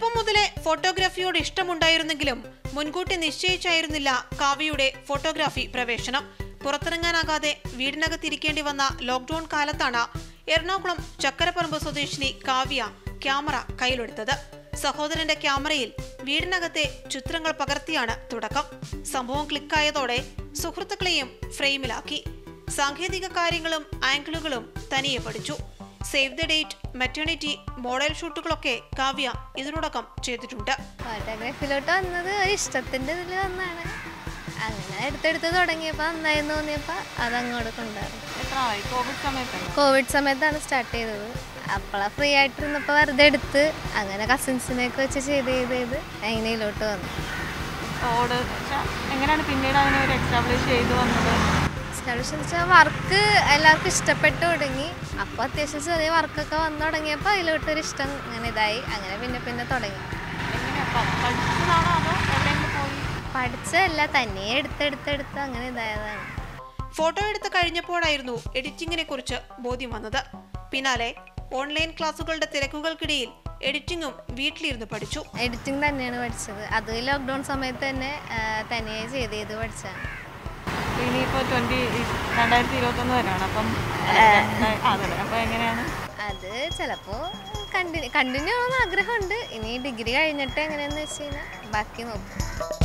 ചെറുപ്പം മുതലേ ഫോട്ടോഗ്രാഫിയോട് ഇഷ്ടമുണ്ടായിരുന്നെങ്കിലും മുൻകൂട്ടി നിശ്ചയിച്ചായിരുന്നില്ല കാവ്യയുടെ ഫോട്ടോഗ്രാഫി പ്രവേശനം പുറത്തിറങ്ങാനാകാതെ വീടിനകത്തിരിക്കേണ്ടി വന്ന ലോക്ക്ഡൌൺ കാലത്താണ് എറണാകുളം ചക്കരപ്പറമ്പ് സ്വദേശിനി കാവ്യ ക്യാമറ കയ്യിലെടുത്തത് സഹോദരന്റെ ക്യാമറയിൽ വീടിനകത്തെ ചിത്രങ്ങൾ പകർത്തിയാണ് തുടക്കം സംഭവം ക്ലിക്കായതോടെ സുഹൃത്തുക്കളെയും ഫ്രെയിമിലാക്കി സാങ്കേതിക കാര്യങ്ങളും ആംഗിളുകളും തനിയെ പഠിച്ചു save the date maternity model ഷൂട്ടുകളൊക്കെ കാവ്യ ഇതിനോടകം ചെയ്തിട്ടുണ്ട് ഫോട്ടോഗ്രാഫിയിലോട്ട് വന്നത് ഒരു ഇഷ്ടത്തിൻ്റെ ഇതിൽ വന്നാണ് അങ്ങനെ എടുത്തെടുത്ത് തുടങ്ങിയപ്പോൾ നന്നായി തോന്നിയപ്പോൾ അതങ്ങോട്ട് കൊണ്ടുവരും എത്ര ആയി കോവിഡ് സമയത്തല്ലേ കോവിഡ് സമയത്താണ് സ്റ്റാർട്ട് ചെയ്തത് അപ്പോഴാണ് ഫ്രീ ആയിട്ടിരുന്നപ്പോൾ വെറുതെ എടുത്ത് അങ്ങനെ കസിൻസിനെയൊക്കെ വെച്ച് ചെയ്ത് ചെയ്ത് ചെയ്ത് അങ്ങനെ ഇതിലോട്ട് വന്നു കോഡ് എങ്ങനെയാണ് പിന്നീട് അതിനെ ഒരു എക്സ്റ്റാബ്ലിഷ് ചെയ്തു വന്നത് എസ്റ്റാബ്ലിഷ് വെച്ചാൽ വർക്ക് എല്ലാവർക്കും ഇഷ്ടപ്പെട്ടു തുടങ്ങി അപ്പോൾ അത്യാവശ്യം ചെറിയ വർക്കൊക്കെ വന്നു തുടങ്ങിയപ്പോൾ അതിലോട്ടൊരു ഇഷ്ടം അങ്ങനെ ഇതായി അങ്ങനെ പിന്നെ പിന്നെ തുടങ്ങി എങ്ങനെയാ പ- പഠിച്ചതാണോ അതോ എവിടെയെങ്കിലും പോയി പഠിച്ചതല്ല തനിയെ എടുത്തെടുത്തെടുത്ത് അങ്ങനെ ഇതായതാണ് ഫോട്ടോ എടുത്ത് കഴിഞ്ഞപ്പോഴായിരുന്നു എഡിറ്റിംഗിനെ കുറിച്ച് ബോധ്യം വന്നത് പിന്നാലെ ഓൺലൈൻ ക്ലാസുകളുടെ തിരക്കുകൾക്കിടയിൽ എഡിറ്റിംഗും വീട്ടിലിരുന്ന് പഠിച്ചു എഡിറ്റിംഗ് തന്നെയാണ് പഠിച്ചത് അത് ലോക്ക്ഡൗൺ സമയത്ത് തന്നെ ആ, തനിയെ ചെയ്ത് ചെയ്ത് പഠിച്ചതാണ് ഇനിയിപ്പോൾ ട്വൻറ്റി രണ്ടായിരത്തി ഇരുപത്തൊന്ന് വരെയാണ് അപ്പം അതെ അപ്പോൾ എങ്ങനെയാണ് അത് ചിലപ്പോൾ കണ്ടിന്യൂ കണ്ടിന്യൂ ആവണമെന്ന് ആഗ്രഹമുണ്ട് ഇനി ഡിഗ്രി കഴിഞ്ഞിട്ട് എങ്ങനെയാന്ന് വെച്ച് കഴിഞ്ഞാൽ ബാക്കി നോക്കും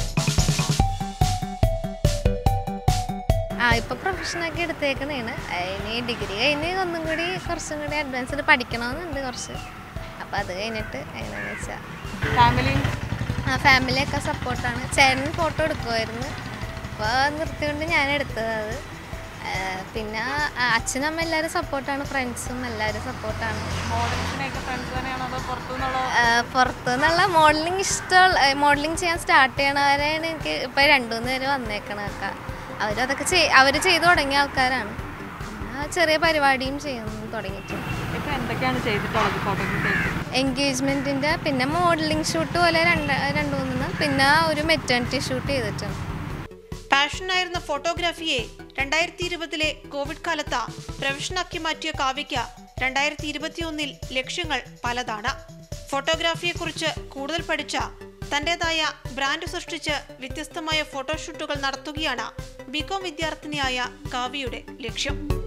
ആ ഇപ്പോൾ പ്രൊഫഷനൊക്കെ എടുത്തേക്കണേണ് ആ, ഇനി ഡിഗ്രി കഴിഞ്ഞ് ഒന്നും കൂടി കുറച്ചും കൂടി അഡ്വാൻസ്ഡ് പഠിക്കണമെന്നുണ്ട് കുറച്ച് അപ്പോൾ അത് കഴിഞ്ഞിട്ട് എങ്ങനെയാണെന്ന് വെച്ചാൽ ഫാമിലിയും ആ ഫാമിലിയൊക്കെ സപ്പോർട്ടാണ് ചേട്ടൻ ഫോട്ടോ എടുക്കുമായിരുന്നു അപ്പോൾ നിർത്തിക്കൊണ്ട് ഞാൻ എടുത്തത് അത് ആ, പിന്നെ ആ, അച്ഛനും അമ്മ എല്ലാവരും സപ്പോർട്ടാണ് ഫ്രണ്ട്സും എല്ലാവരും സപ്പോർട്ടാണ് മോഡൽസിനെയൊക്കെ ഫ്രണ്ട്സ് തന്നെയാണോ അതോ പുറത്തുനിന്നുള്ള പുറത്തുനിന്നുള്ള മോഡലിംഗ് ഇഷ്ടമുള്ള മോഡലിംഗ് ചെയ്യാൻ സ്റ്റാർട്ട് ചെയ്യണവരെയാണ് എനിക്ക് ഇപ്പോൾ രണ്ടു മൂന്ന് പേര് വന്നേക്കണൊക്കെ അവരതൊക്കെ ചെയ് അവർ ചെയ്തു തുടങ്ങിയ ആൾക്കാരാണ് ആ, ചെറിയ പരിപാടിയും ചെയ്യുന്നു തുടങ്ങിയിട്ടുണ്ട് ഇപ്പോൾ എന്തൊക്കെയാണ് ചെയ്തിട്ടുള്ളത് ഫോട്ടോഗ്രാഫി എൻഗേജ്മെൻറ്റിൻ്റെ പിന്നെ മോഡലിംഗ് ഷൂട്ട് പോലെ രണ്ട് രണ്ട് മൂന്നെണ്ണം പിന്നെ ഒരു മെറ്റേണിറ്റി ഷൂട്ട് ചെയ്തിട്ടുണ്ട് പാഷനായിരുന്ന ഫോട്ടോഗ്രാഫിയെ രണ്ടായിരത്തി ഇരുപതിലെ കോവിഡ് കാലത്ത് പ്രൊഫഷനാക്കി മാറ്റിയ കാവ്യയ്ക്ക് രണ്ടായിരത്തി ഇരുപത്തിയൊന്നിൽ ലക്ഷ്യങ്ങൾ പലതാണ് ഫോട്ടോഗ്രാഫിയെക്കുറിച്ച് കൂടുതൽ പഠിച്ച തന്റേതായ ബ്രാൻഡ് സൃഷ്ടിച്ച് വ്യത്യസ്തമായ ഫോട്ടോഷൂട്ടുകൾ നടത്തുകയാണ് ബികോം വിദ്യാർത്ഥിനിയായ കാവ്യയുടെ ലക്ഷ്യം